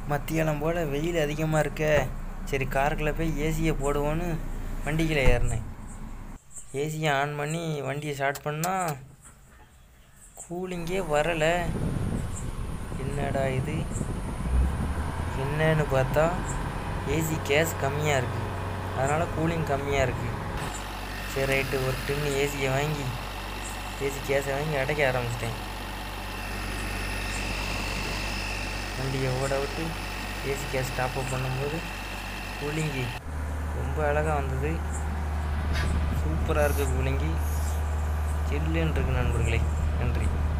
மத்தியானம் போல் வெயில் அதிகமாக இருக்க சரி காருக்குள்ளே போய் ஏசியை போடுவோன்னு வண்டிக்குள்ளே ஏறினேன் ஏசியை ஆன் பண்ணி வண்டியை ஸ்டார்ட் பண்ணால் கூலிங்கே வரலை என்னடா இது என்னன்னு பார்த்தா ஏசி கேஸ் கம்மியாக இருக்குது அதனால் கூலிங் கம்மியாக இருக்குது சரி ரைட்டு ஒரு டின்னு ஏசியை வாங்கி ஏசி கேஸை வாங்கி அடைக்க ஆரம்பிச்சிட்டேன் வண்டியை ஓட விட்டு ஏசி கேஸ் டாப் அப் பண்ணும்போது கூலிங்கி ரொம்ப அழகாக வந்தது சூப்பராக இருக்குது கூலிங்கி சில்லுன்னு இருக்கு நண்பர்களே நன்றி